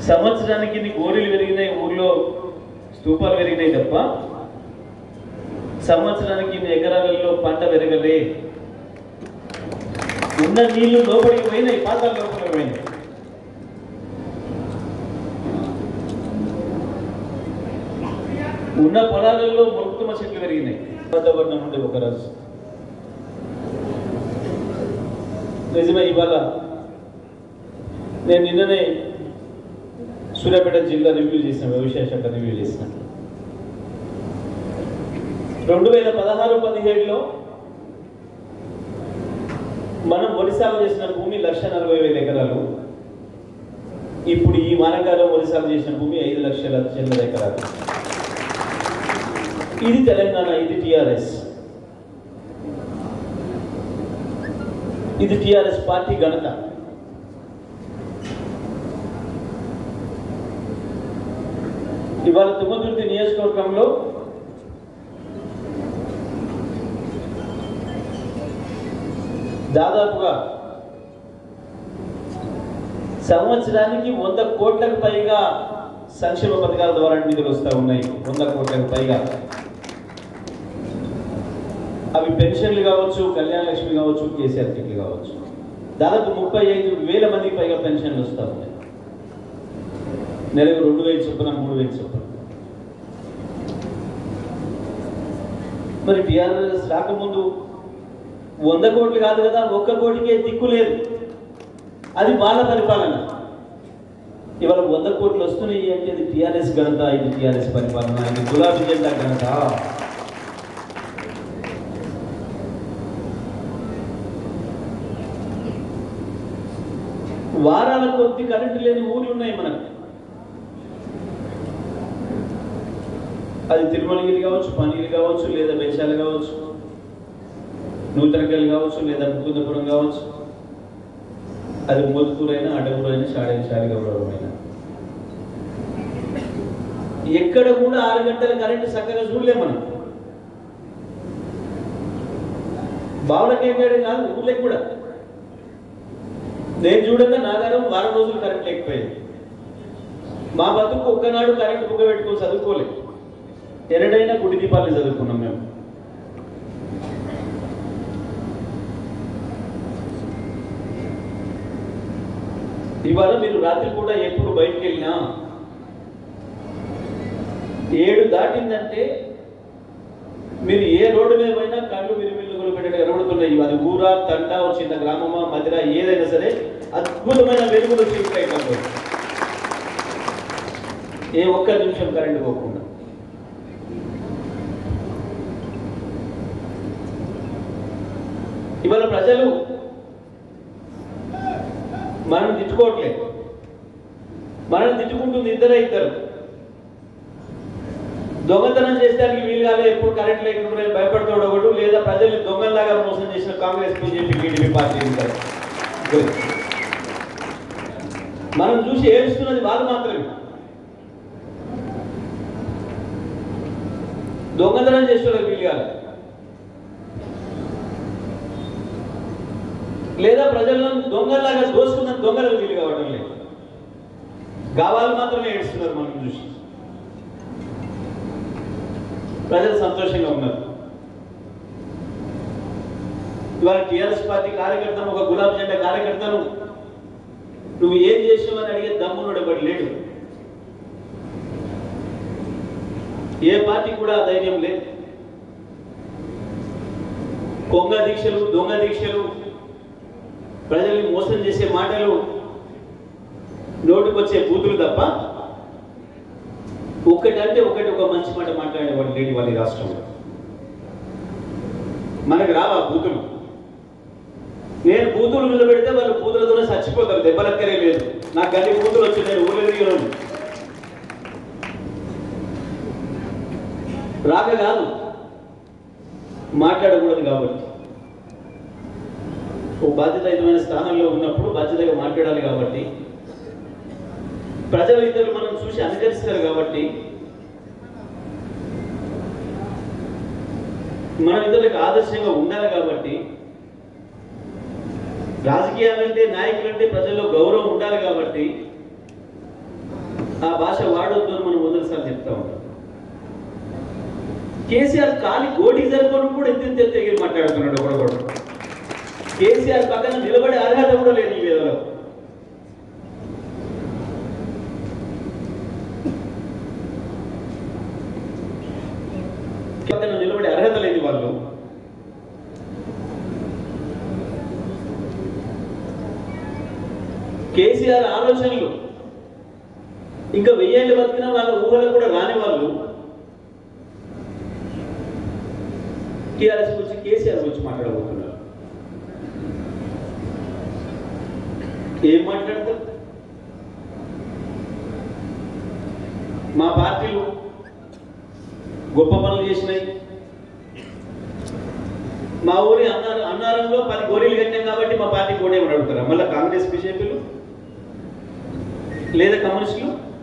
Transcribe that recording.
సంవత్సరానికి ఇన్ని గోరీలు పెరిగినాయి ఊర్లో స్తూపాలు పెరిగినాయి తప్ప సంవత్సరానికి ఇన్ని ఎకరాలలో పంట పెరగలే ఉన్న నీళ్లు లోపలికి పోయినాయి పాతాల లోపలికి పోయినాయి ఉన్న పొలాలలో మొక్కుతుమ చెట్లు పెరిగినాయి వాతావరణం ఉండే ఒక రోజు నిజమే ఇవాళ నేను నిన్ననే సూర్యాపేట జిల్లా రివ్యూ చేసిన వ్యవసాయ శాఖ రివ్యూ చేసిన రెండు వేల పదహారు పదిహేడులో మనం ఒడిశాలో చేసిన భూమి లక్ష నలభై వేల ఎకరాలు ఇప్పుడు ఈ వానకాలం ఒడిశాలో చేసిన భూమి ఐదు లక్షల చిల్లర ఎకరాలు ఇది తెలంగాణ ఇది టిఆర్ఎస్ ఇది టిఆర్ఎస్ పార్టీ ఘనత ఇవాళ తుమ్మతుర్తి నియోజకవర్గంలో దాదాపుగా సంవత్సరానికి వంద కోట్లకు పైగా సంక్షేమ పథకాల ద్వారా నిధులు వస్తూ ఉన్నాయి వంద కోట్లకు పైగా అవి పెన్షన్లు కావచ్చు కళ్యాణ లక్ష్మి కావచ్చు కేసీఆర్ కిట్లు కావచ్చు దాదాపు ముప్పై ఐదు వేల మందికి పైగా పెన్షన్లు వస్తూ ఉన్నాయి నెలకు రెండు వేలు చొప్పున మూడు వేలు చొప్పున మరి టీఆర్ఎస్ రాకముందు వంద కోట్లు కాదు కదా ఒక్క కోటికే దిక్కు లేదు అది వాళ్ళ పరిపాలన ఇవాళ వంద కోట్లు వస్తున్నాయి అంటే ఇది టీఆర్ఎస్ ఘనత ఇది టీఆర్ఎస్ పరిపాలన ఇది గులాబీ జెండా ఘనత వారాల కొద్ది కరెంటు లేని ఊర్లు ఉన్నాయి మనకు అది తిరుమలగిరి కావచ్చు పనిగిరి కావచ్చు లేదా బెంచాలు కావచ్చు నూతనకల్ కావచ్చు లేదా ముకుందపురం కావచ్చు అది మోతుకూరైనా అడవురైనా షాడైన షాడిగౌరవమైనా ఎక్కడ కూడా ఆరు గంటల కరెంటు చక్కగా చూడలేం మనం బావులకేకాడు కాదు ఊళ్ళకి కూడా నేను చూడగా నాగారం వారం రోజులు కరెంట్ లేకపోయింది మా బతుకు ఒక్కనాడు కరెంట్ బుగ్గ పెట్టుకొని చదువుకోలేదు ఎన్నడైనా గుడి దీపాలని చదువుకున్నాం మేము ఇవాళ మీరు రాత్రి కూడా ఎప్పుడు బయటికి వెళ్ళినా ఏడు దాటిందంటే మీరు ఏ రోడ్డు మీద పోయినా కళ్ళు విరిమిల్లు పెట్టడం కనబడుతున్నాయి అది ఊరా తండ ఓ చిన్న గ్రామమా మదిర ఏదైనా సరే అద్భుతమైన వెలుగులు చీకటి ఏ ఒక్క నిమిషం కరెంట్ పోకుండా ఇవాళ ప్రజలు మనం తిట్టుకోవట్లేదు మనం తిట్టుకుంటుంది ఇద్దరే ఇద్దరు దొంగతనం చేసడానికి వీలు కాలే ఎప్పుడు కరెంట్ లేకుండా భయపడతాడు ఒకడు లేదా ప్రజల్ని దొంగల్లాగా మోసం చేసిన కాంగ్రెస్ బీజేపీ టీడీపీ పార్టీ ఇద్దరు. ఇద్దరు. మనం చూసి ఏడుస్తున్నది వాళ్ళు మాత్రమే దొంగతనం చేసేవాళ్ళకి వీలు కాలే లేదా ప్రజలను దొంగల్లాగా దోసుకున్న దొంగలకు వీలు కావడం లేదు గావాలు మాత్రమే ఏడుస్తున్నారు మనం చూసి ప్రజలు సంతోషంగా ఉన్నారు ఇవాళ టిఆర్ఎస్ పార్టీ కార్యకర్తను ఒక గులాబ్ జెండా కార్యకర్తను నువ్వు ఏం చేసావని అడిగే దమ్మునుడు ఎవడు లేడు ఏ పార్టీ కూడా ఆ ధైర్యం లేదు కొంగ దీక్షలు దొంగ దీక్షలు ప్రజల్ని మోసం చేసే మాటలు నోటికొచ్చే బూతులు తప్ప ఒక్కటంటే ఒకటి ఒక మంచి మాట మాట్లాడేవాడు లేని వాళ్ళ ఈ రాష్ట్రంలో మనకు రావా బూతులు నేను బూతులు నిలబెడితే వాళ్ళు బూతులతోనే చచ్చిపోతారు దెబ్బలక్కరే లేదు నాకు గల్లి బూతులు వచ్చి నేను ఊళ్ళో తిరిగినాను రాక కాదు మాట్లాడకూడదు కాబట్టి ఓ బాధ్యతాయుతమైన స్థానంలో ఉన్నప్పుడు బాధ్యతగా మాట్లాడాలి కాబట్టి ప్రజలు ఇద్దరు మనం చూసి అనుకరిస్తారు కాబట్టి మనం ఇద్దరికి ఆదర్శంగా ఉండాలి కాబట్టి రాజకీయాలంటే నాయకులంటే ప్రజల్లో గౌరవం ఉండాలి కాబట్టి భాష వాడొద్దు అని మనం మొదటిసారి చెప్తా ఉంటాం కేసీఆర్ కాలి గోటికి సరిపోను కూడా ఎత్తి ఎత్తి ఎగిరి మాట్లాడుతున్నాడు ఒకడు కూడా కేసీఆర్ పక్కన నిలబడే అర్హత కూడా లేదు ఈ వేదలో పక్కన నిలబడే అర్హత లేని వాళ్ళు కేసీఆర్ ఆలోచనలు ఇంకా వెయ్యేళ్ళు బతికిన వాళ్ళ ఊహలో కూడా రాని వాళ్ళు టీఆర్ఎస్ గురించి కేసీఆర్ గురించి మాట్లాడబోతున్నారు ఏం మాట్లాడతారు మా పార్టీలు గొప్ప పనులు చేసినాయి మా ఊరి అన్నారు అన్నారంలో పది గోరీలు కట్టాం కాబట్టి మా పార్టీ కూడా ఏమని అడుగుతారా మళ్ళీ కాంగ్రెస్ బీజేపీలు లేదా కమ్యూనిస్టులు